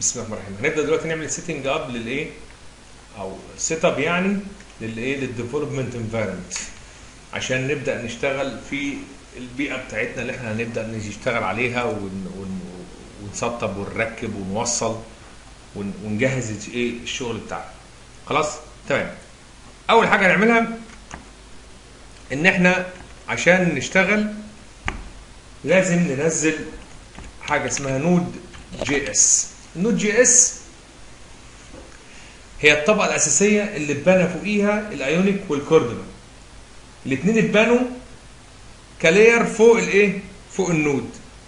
بسم الله الرحمن الرحيم هنبدا دلوقتي نعمل سيتنج اب للايه او سيت اب يعني للايه للديفلوبمنت انفايرمنت عشان نبدا نشتغل في البيئه بتاعتنا اللي احنا هنبدا نشتغل عليها ون ون ونسطب ونركب ونوصل ون ونجهز ايه الشغل بتاعنا خلاص تمام اول حاجه هنعملها ان احنا عشان نشتغل لازم ننزل حاجه اسمها نود جي اس النود جي اس هي الطبقه الاساسيه اللي اتبنى فوقيها الايونيك والكوردونا الاثنين اتبنوا كلاير فوق الايه فوق النود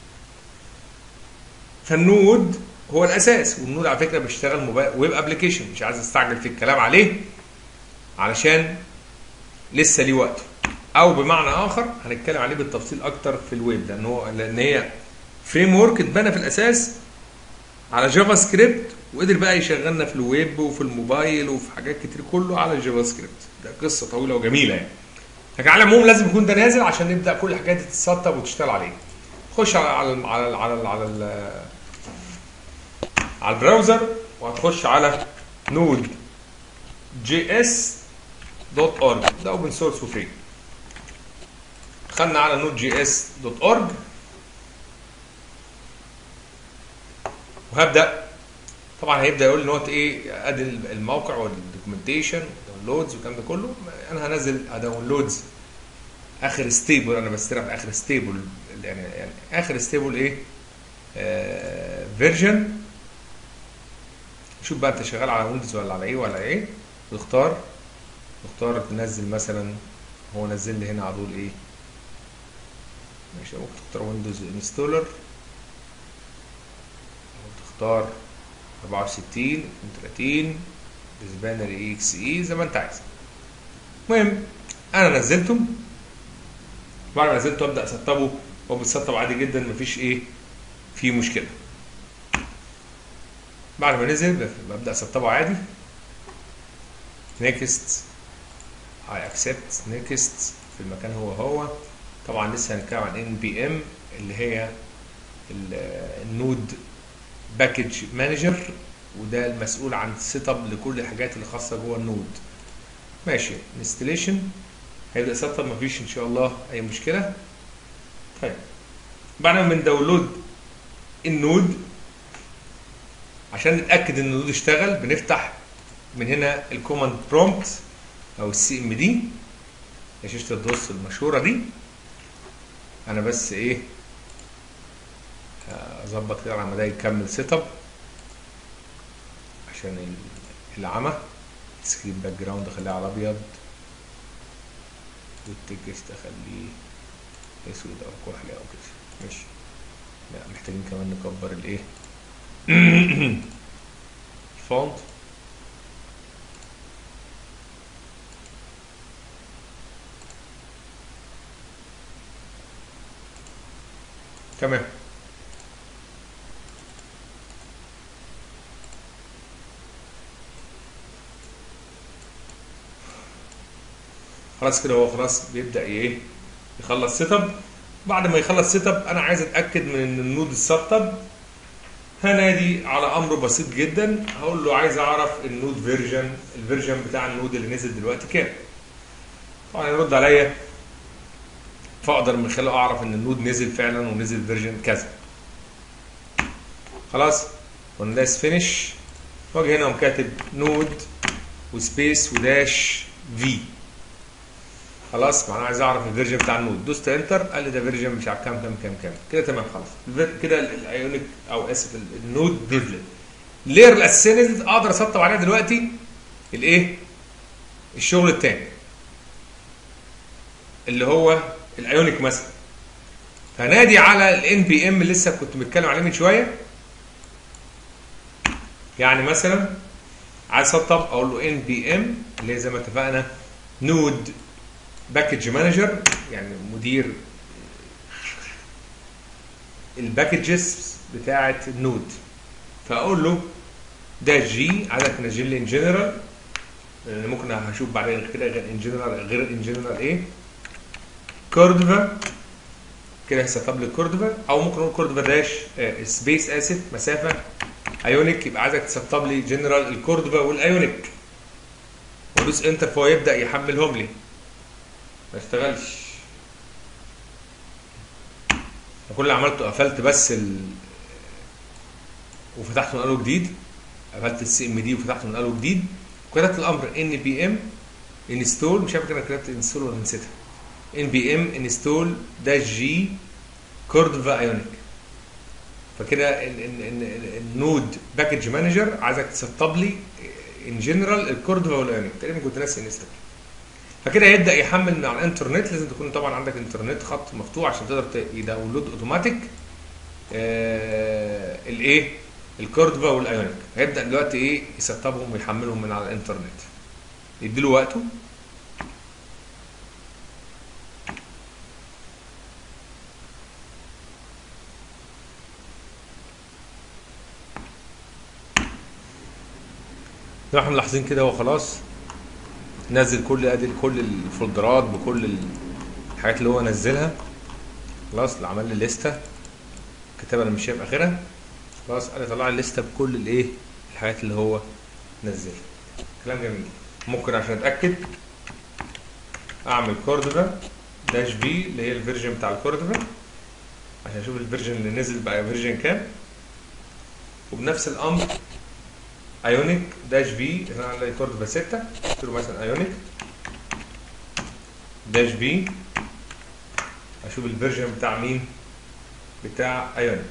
فالنود هو الاساس والنود على فكره بيشتغل ويب ابلكيشن مش عايز استعجل في الكلام عليه علشان لسه ليه وقته او بمعنى اخر هنتكلم عليه بالتفصيل اكتر في الويب لان هو لان هي فريم ورك اتبنى في الاساس على جافا سكريبت وقدر بقى يشغلنا في الويب وفي الموبايل وفي حاجات كتير كله على جافا سكريبت ده قصه طويله وجميله يعني لكن على العموم لازم يكون ده نازل عشان نبدا كل الحاجات دي تتسطب وتشتغل عليه خش على على على على على, على, على البراوزر وهتخش على نود جي اس دوت اورج ده اوبن سورس وفري دخلنا على نود جي اس دوت اورج وهبدا طبعا هيبدا يقول لي نوت ايه ادي الموقع والدوكيومنتيشن والداونلودز والكلام ده كله انا هنزل اداونلودز اخر ستيبل انا بستلم اخر ستيبل يعني يعني اخر ستيبل ايه آه فيرجن شوف بقى انت شغال على ويندوز ولا على ايه ولا ايه تختار تختار تنزل مثلا هو نزل لي هنا على طول ايه ماشي ممكن تختار ويندوز انستولر تختار 64 32 بسبانر اي اكس اي زي ما انت عايز المهم انا نزلته بعد ما نزلته ابدا اسطبه هو بيتسطب عادي جدا مفيش ايه فيه مشكله بعد ما نزل ببدا اسطبه عادي نيكست اي اكسبت نيكست في المكان هو هو طبعا لسه هنتكلم عن ان بي ام اللي هي النود باكج مانجر وده المسؤول عن السيت اب لكل الحاجات اللي خاصه جوه النود ماشي انستليشن هيبدا يسطب مفيش ان شاء الله اي مشكله طيب بعد ما بنداونلود النود عشان نتاكد ان النود اشتغل بنفتح من هنا الكوماند برومبت او السي ام دي شاشه الدوس المشهوره دي انا بس ايه اظبط كده على ما ده يكمل سيت اب عشان العمى سكرين باك جراوند اخليه على ابيض والتكست اخليه اسود او كحلي او كده ماشي لا محتاجين كمان نكبر الايه الفونت تمام خلاص كده هو خلاص بيبدا ايه يخلص سيت اب بعد ما يخلص سيت اب انا عايز اتاكد من ان النود اتسطب هنادي على امر بسيط جدا هقول له عايز اعرف النود فيرجن الفيرجن بتاع النود اللي نزل دلوقتي كام طبعا يرد عليا فاقدر من خلاله اعرف ان النود نزل فعلا ونزل فيرجن كذا خلاص ونلاس فينش واجي هنا وكاتب نود وسبيس وداش في خلاص معناه عايز اعرف الفيرجن بتاع النود دوست انتر قال لي ده فيرجن مش عارف كام كام كام كام كده تمام خلاص كده الايونيك او اسف النود نزلت اللير الاساسيه نزلت اقدر اسطب عليها دلوقتي الايه الشغل الثاني اللي هو الايونيك مثلا فنادي على الان بي ام اللي لسه كنت بتكلم عليه من شويه يعني مثلا عايز اسطب اقول له ان بي ام اللي هي زي ما اتفقنا نود باكج مانجر يعني مدير الباكجز بتاعه النود فاقول له ده جي عايزك تنزل لي ان جنرال لان ممكن هشوف بعدين كده غير ان جنرال غير ان جنرال ايه كوردفا كده هيسطب لي كوردفا او ممكن نقول كوردفا داش سبيس اسف مسافه ايونيك يبقى عايزك تسطب لي جنرال الكوردوفا والايونيك وادوس انتر فهو يبدا يحملهم لي ما اشتغلش كل اللي عملته قفلت بس ال وفتحته من اول وجديد قفلت السي ام دي وفتحته من اول وجديد وكتبت الامر ان بي ام انستول مش عارف كده كتبت انستول ولا نسيتها ان بي ام انستول داش جي كوردوفا ايونيك فكده ال- ال- ال- النود باكج مانجر عايزك تسطب لي ان جنرال الكوردوفا والايونيك تقريبا كنت ناسي انستول فكده يبدا يحمل من على الانترنت لازم تكون طبعا عندك انترنت خط مفتوح عشان تقدر ت- يداونلود اوتوماتيك آه الايه الكوردوفا والايونيك هيبدا دلوقتي ايه يسطبهم ويحملهم من على الانترنت يديله وقته زي ما احنا ملاحظين كده هو خلاص نزل كل ادي كل الفولدرات بكل الحاجات اللي هو نزلها خلاص اللي عمل لي لسته كتابه انا مش شايف اخرها خلاص انا طلع لي لسته بكل الايه الحاجات اللي هو نزلها كلام جميل ممكن عشان اتاكد اعمل كوردوفا داش بي اللي هي الفيرجن بتاع الكوردوفا عشان اشوف الفيرجن اللي نزل بقى فيرجن كام وبنفس الامر ايونيك داش بي هنا عندي كوردوفا 6 قلت له مثلا ايونيك داش بي اشوف الفيرجن بتاع مين بتاع ايونيك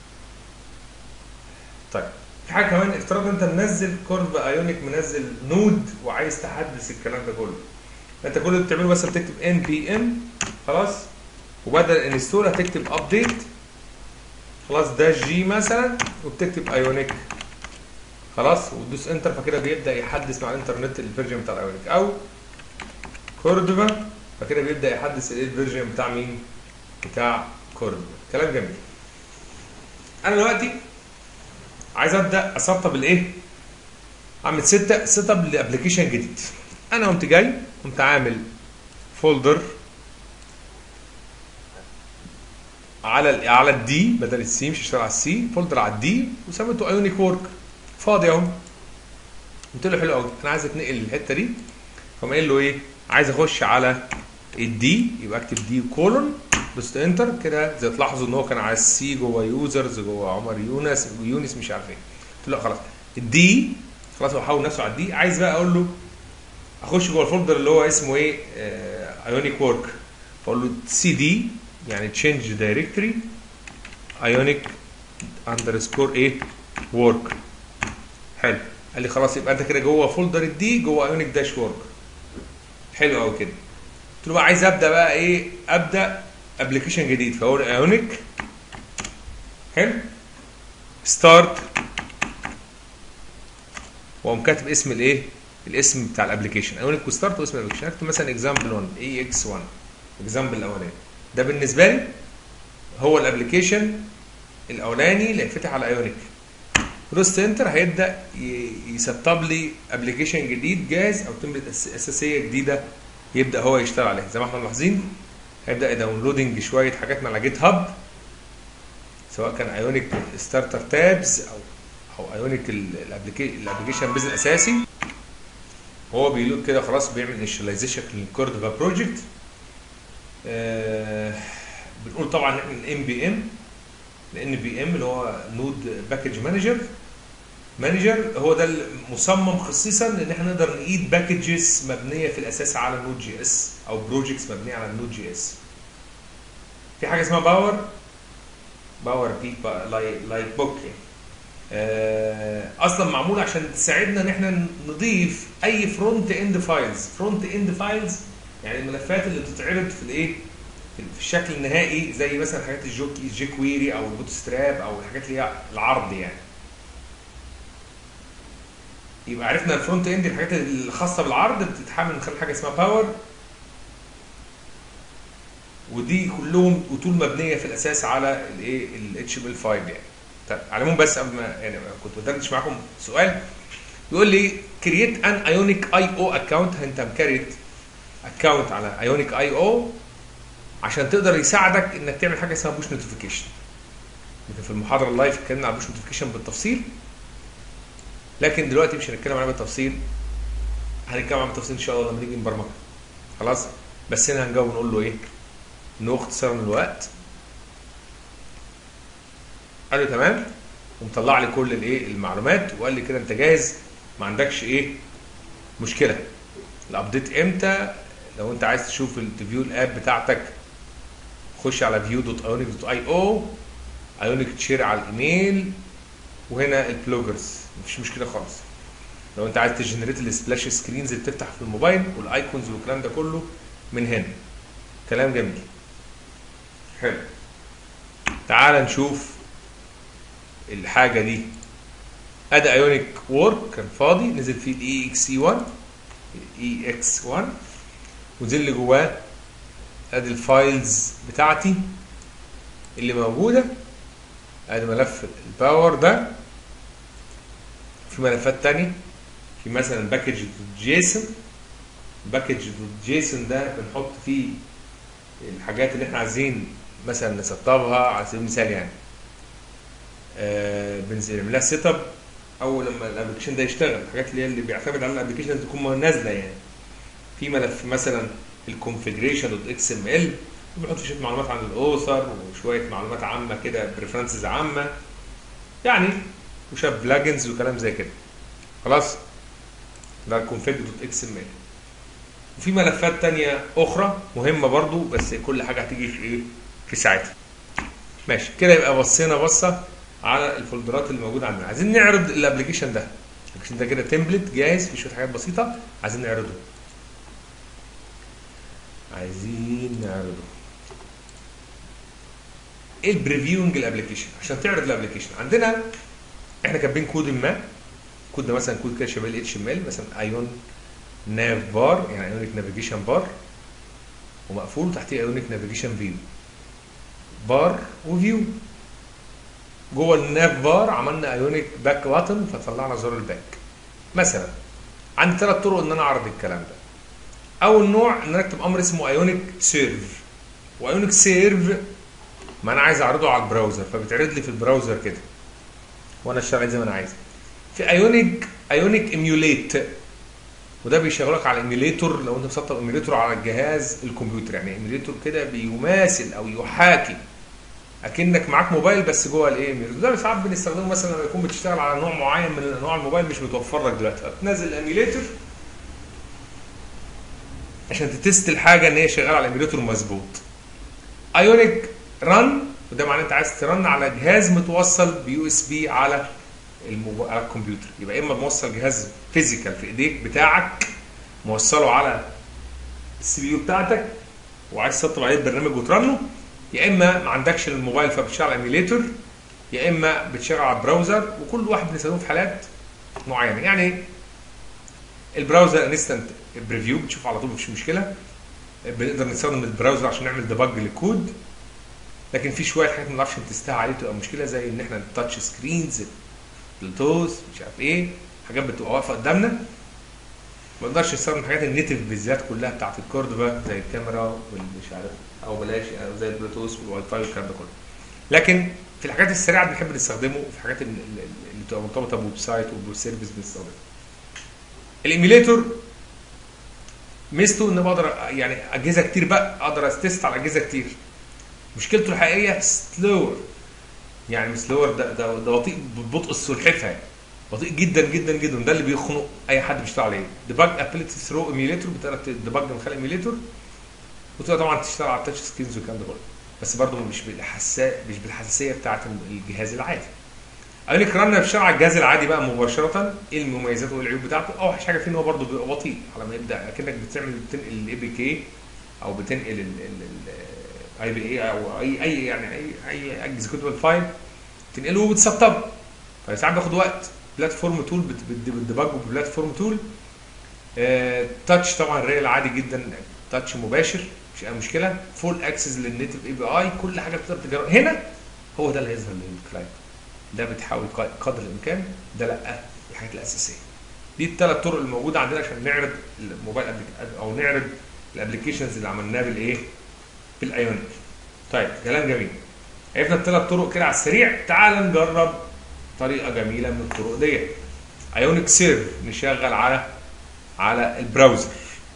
طيب في حاجه كمان افترض انت منزل كوردوفا ايونيك منزل نود وعايز تحدث الكلام ده كله انت كل اللي بتعمله بس بتكتب ان بي ام خلاص وبدل انستول هتكتب ابديت خلاص داش جي مثلا وبتكتب ايونيك خلاص وتدوس انتر فكده بيبدا يحدث مع الانترنت الفيرجن بتاع الايونيك او كوردوفا فكده بيبدا يحدث الايه الفيرجن بتاع مين بتاع كوردوفا كلام جميل انا دلوقتي عايز ابدا اسطب الايه اعمل ستة سيت اب لابلكيشن جديد انا قمت جاي قمت عامل فولدر على ال على الدي بدل السي مش هشتغل على السي فولدر على الدي وسميته ايونيك وورك فاضي اهو قلت له حلو قوي انا عايز اتنقل الحته دي فقام قايل له ايه عايز اخش على الدي يبقى اكتب دي كولون دوست انتر كده زي تلاحظوا ان هو كان على السي جوه يوزرز جوه عمر يونس يونس مش عارف ايه قلت له لا خلاص الدي خلاص هو حاول نفسه على الدي عايز بقى اقول له اخش جوه الفولدر اللي هو اسمه ايه ايونيك وورك فاقول له سي دي يعني تشينج دايركتوري ايونيك اندرسكور ايه وورك حلو قال لي خلاص يبقى انت كده جوه فولدر الدي جوه ايونيك داش وورك حلو قوي كده قلت له بقى عايز ابدا بقى ايه ابدا ابلكيشن جديد فاقول ايونيك حلو ستارت واقوم كاتب اسم الايه الاسم بتاع الابلكيشن ايونيك وستارت واسم الابلكيشن اكتب مثلا اكزامبل 1 اي اكس 1 اكزامبل الاولاني ده بالنسبه لي هو الابلكيشن الاولاني اللي هيتفتح على ايونيك دوست انتر هيبدا يسطب لي ابلكيشن جديد جاهز او تمبلت اساسيه جديده يبدا هو يشتغل عليها زي ما احنا ملاحظين هيبدا يداونلودنج شويه حاجات من على جيت هاب سواء كان ايونيك ستارتر تابز او او ايونيك الابلكيشن بيز الاساسي هو بيلود كده خلاص بيعمل انيشاليزيشن للكوردوفا بروجكت آه بنقول طبعا الام بي ام الان بي ام اللي هو نود باكج مانجر مانجر هو ده المصمم خصيصا ان احنا نقدر نقيد باكجز مبنيه في الاساس على نود جي اس او بروجكتس مبنيه على النود جي اس في حاجه اسمها باور باور بيك لايك بوك اصلا معمول عشان تساعدنا ان احنا نضيف اي فرونت اند فايلز فرونت اند فايلز يعني الملفات اللي بتتعرض في الايه في الشكل النهائي زي مثلا حاجات الجوك جي كويري او البوت ستراب او الحاجات اللي هي العرض يعني يبقى عرفنا الفرونت اند الحاجات الخاصه بالعرض بتتحمل من خلال حاجه اسمها باور ودي كلهم اصول مبنيه في الاساس على الايه الاتش ام ال 5 يعني طيب على العموم بس قبل ما يعني كنت بدردش معاكم سؤال يقول لي كرييت ان ايونيك اي او اكونت انت مكريت اكونت على ايونيك اي او عشان تقدر يساعدك انك تعمل حاجه اسمها بوش نوتيفيكيشن في المحاضره اللايف اتكلمنا على بوش نوتيفيكيشن بالتفصيل لكن دلوقتي مش هنتكلم عليها بالتفصيل هنتكلم عنها بالتفصيل ان شاء الله لما نيجي نبرمجها خلاص بس هنا هنجاوب ونقول له ايه انه اختصار من الوقت قال له تمام ومطلع لي كل الايه المعلومات وقال لي كده انت جاهز ما عندكش ايه مشكله الابديت امتى لو انت عايز تشوف التفيو الاب بتاعتك خش على view.ionic.io ايونيك تشير على الايميل وهنا البلوجرز مفيش مشكله خالص لو انت عايز تجنريت السبلاش سكرينز اللي بتفتح في الموبايل والايكونز والكلام ده كله من هنا كلام جميل حلو تعال نشوف الحاجه دي ادي ايونيك وورك كان فاضي نزل فيه الاي اكس اي 1 اي اكس 1 ونزل لي جواه ادي الفايلز بتاعتي اللي موجوده ادي ملف الباور ده في ملفات تانية في مثلا باكج جيسون باكج جيسون ده بنحط فيه الحاجات اللي احنا عايزين مثلا نسطبها على سبيل المثال يعني آه بنعمل لها سيت اب اول لما الابلكيشن ده يشتغل الحاجات اللي هي اللي بيعتمد على الابلكيشن تكون نازله يعني في ملف مثلا الكونفجريشن دوت اكس ام ال بنحط فيه شويه معلومات عن الاوثر وشويه معلومات عامه كده بريفرنسز عامه يعني وشويه بلاجنز وكلام زي كده خلاص ده الكونفج دوت اكس ام ال وفي ملفات تانية اخرى مهمه برضو بس كل حاجه هتيجي في ايه في ساعتها ماشي كده يبقى بصينا بصه على الفولدرات اللي موجوده عندنا عايزين نعرض الابلكيشن ده الابلكيشن ده كده تمبلت جاهز في شويه حاجات بسيطه عايزين نعرضه عايزين نعرضه ايه البريفيونج الابلكيشن عشان تعرض الابلكيشن عندنا احنا كاتبين كود ما كود ده مثلا كود كده شبه الاتش ام ال مثلا ايون ناف بار يعني ايونيك نافيجيشن بار ومقفول وتحتيه ايونيك نافيجيشن فيو بار وفيو جوه الناف بار عملنا ايونيك باك باتن فطلعنا زرار الباك مثلا عندي ثلاث طرق ان انا اعرض الكلام ده اول نوع ان انا اكتب امر اسمه ايونيك سيرف وايونيك سيرف ما انا عايز اعرضه على البراوزر فبيتعرض لي في البراوزر كده وانا اشتغل زي ما انا عايز في ايونيك ايونيك ايميوليت وده بيشغلك على ايميوليتور لو انت مسطب ايميوليتور على الجهاز الكمبيوتر يعني ايميوليتور كده بيماثل او يحاكي اكنك معاك موبايل بس جوه الايه ايميوليتور ده ساعات بنستخدمه مثلا لما يكون بتشتغل على نوع معين من انواع الموبايل مش متوفر لك دلوقتي تنزل الايميوليتور عشان تتست الحاجه ان هي شغاله على الايميوليتور مظبوط ايونيك رن وده معناه انت عايز ترن على جهاز متوصل بيو اس بي على الموب... على الكمبيوتر يبقى اما موصل جهاز فيزيكال في ايديك بتاعك موصله على السي بي يو بتاعتك وعايز تسطب عليه البرنامج وترنه يا اما ما عندكش الموبايل فبتشتغل على ايميليتور يا اما بتشتغل على البراوزر وكل واحد بنستخدمه في حالات معينه يعني البراوزر انستنت بريفيو بتشوف على طول مفيش مشكله بنقدر نستخدم البراوزر عشان نعمل ديبج للكود لكن في شويه حاجات ما نعرفش نتستها عليه تبقى مشكله زي ان احنا التاتش سكرينز بلوتوث مش عارف ايه حاجات بتبقى واقفه قدامنا ما نقدرش نستخدم الحاجات النيتف بالذات كلها بتاعت الكوردوفا زي الكاميرا والمش عارف او بلاش او زي البلوتوث والواي فاي والكلام ده كله لكن في الحاجات السريعه بنحب نستخدمه في الحاجات اللي اللي بتبقى مرتبطه بويب سايت وبسيرفيس بنستخدمه الايميليتور ميزته ان بقدر يعني اجهزه كتير بقى اقدر استست على اجهزه كتير مشكلته الحقيقيه سلور يعني سلور ده ده, ده بطيء ببطء السلحفه يعني بطيء جدا جدا جدا ده اللي بيخنق اي حد بيشتغل عليه ديباج ابيلتي ثرو ايميليتور بتقدر تديباج من خلال ايميليتور وتقدر طبعا تشتغل على التاتش سكرينز والكلام ده كله بس برضه مش بالحساسيه مش بالحساسيه بتاعت الجهاز العادي قال لك رن بيشتغل على الجهاز العادي بقى مباشره ايه المميزات والاعيوب بتاعته اوحش حاجه فيه ان هو برضه بيبقى بطيء على ما يبدا اكنك بتعمل بتنقل الاي بي كي او بتنقل الاي بي اي او اي اي يعني اي اي اكزيكيوتيف فايل تنقله وبتسطبه فساعات بياخد وقت بلاتفورم تول بتديبج بلاتفورم تول آه تاتش طبعا الريل عادي جدا تاتش مباشر مش اي مشكله فول اكسس للنيتف اي بي اي كل حاجه بتقدر تجرب هنا هو ده اللي هيظهر للكلاينت ده بتحاول قدر الامكان ده لا الحاجات الاساسيه دي الثلاث طرق الموجوده عندنا عشان نعرض الموبايل او نعرض الابلكيشنز اللي عملناها بالايه بالايونيك طيب كلام جميل عرفنا الثلاث طرق كده على السريع تعال نجرب طريقه جميله من الطرق ديت ايونيك سيرف نشغل على على البراوزر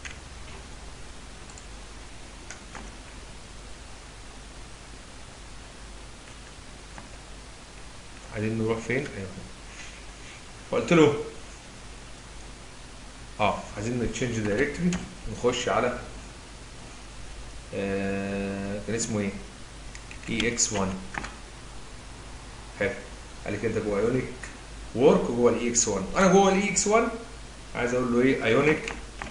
عايزين نروح فين ايوه فقلت له اه عايزين نتشينج دايركتوري نخش على آه كان اسمه ايه اي اكس 1 حلو قال لي كده جوه ايونيك وورك جوه الاي اكس 1 انا جوه الاي اكس 1 عايز اقول له ايه ايونيك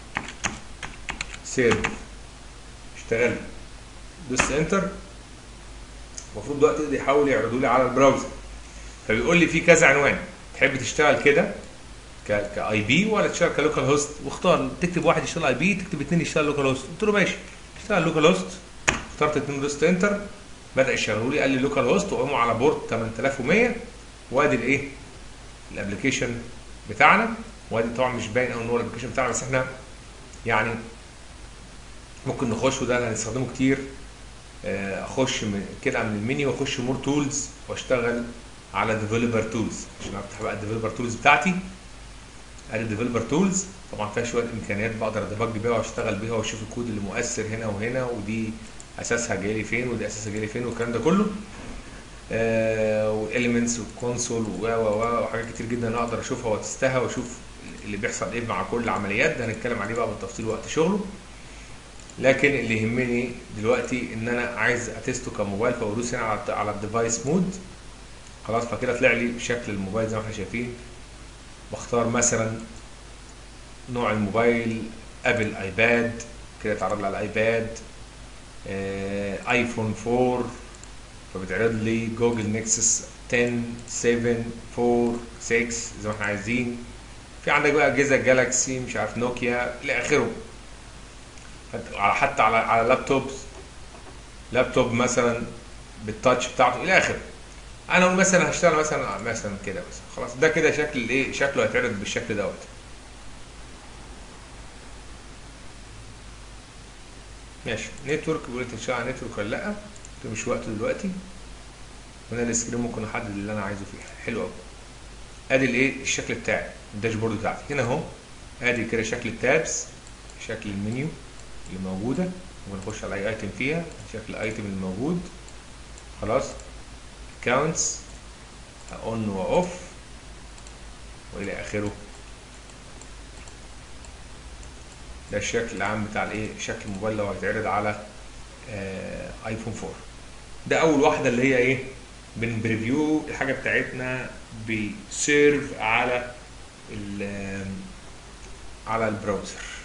سيرف اشتغل دوست انتر المفروض دلوقتي يقدر يحاول يعرضوا لي على البراوزر فبيقول لي في كذا عنوان تحب تشتغل كده كاي بي ولا تشتغل كلوكال هوست واختار تكتب واحد يشتغل اي بي تكتب اثنين يشتغل لوكال هوست قلت له ماشي اشتغل لوكال هوست اخترت اثنين دوست انتر بدا يشغلوا لي قال لي لوكال هوست وقاموا على بورد 8100 وادي الايه الابلكيشن بتاعنا وادي طبعا مش باين قوي ان هو الابلكيشن بتاعنا بس احنا يعني ممكن نخش وده اللي هنستخدمه كتير اخش من كده من المنيو واخش مور تولز واشتغل على ديفلوبر تولز عشان افتح بقى الديفلوبر تولز بتاعتي ادي ديفلوبر تولز طبعا فيها شويه امكانيات بقدر اديبج بيها واشتغل بيها واشوف الكود اللي مؤثر هنا وهنا ودي اساسها جاي لي فين ودي اساسها جاي لي فين والكلام ده كله آه والاليمنتس والكونسول و و وحاجات كتير جدا اقدر اشوفها واتستها واشوف اللي بيحصل ايه مع كل العمليات ده هنتكلم عليه بقى بالتفصيل وقت شغله لكن اللي يهمني دلوقتي ان انا عايز اتسته كموبايل فبدوس هنا على على الديفايس مود خلاص فكده طلع لي شكل الموبايل زي ما احنا شايفين بختار مثلا نوع الموبايل ابل ايباد كده اتعرض لي على الايباد آه ايفون 4 فبتعرض لي جوجل نكسس 10 7 4 6 زي ما احنا عايزين في عندك بقى اجهزه جالاكسي مش عارف نوكيا الى اخره حتى على على لابتوب لابتوب مثلا بالتاتش بتاعته الى اخره انا مثلا هشتغل مثلا مثلا كده بس خلاص ده كده شكل الايه شكله هيتعرض بالشكل دوت ماشي نتورك بيقول انت تشتغل على نتورك ولا لا ده مش وقته دلوقتي وانا السكرين ممكن احدد اللي انا عايزه فيه حلو قوي ادي الايه الشكل بتاعي الداشبورد بتاعتي هنا اهو ادي كده شكل التابس شكل المنيو اللي موجوده ونخش على اي ايتم فيها شكل الايتم اللي موجود خلاص accounts اون واوف والى اخره ده الشكل العام بتاع الايه شكل الموبايل لو هيتعرض على آه ايفون 4 ده اول واحده اللي هي ايه بنبريفيو الحاجه بتاعتنا بسيرف على على البراوزر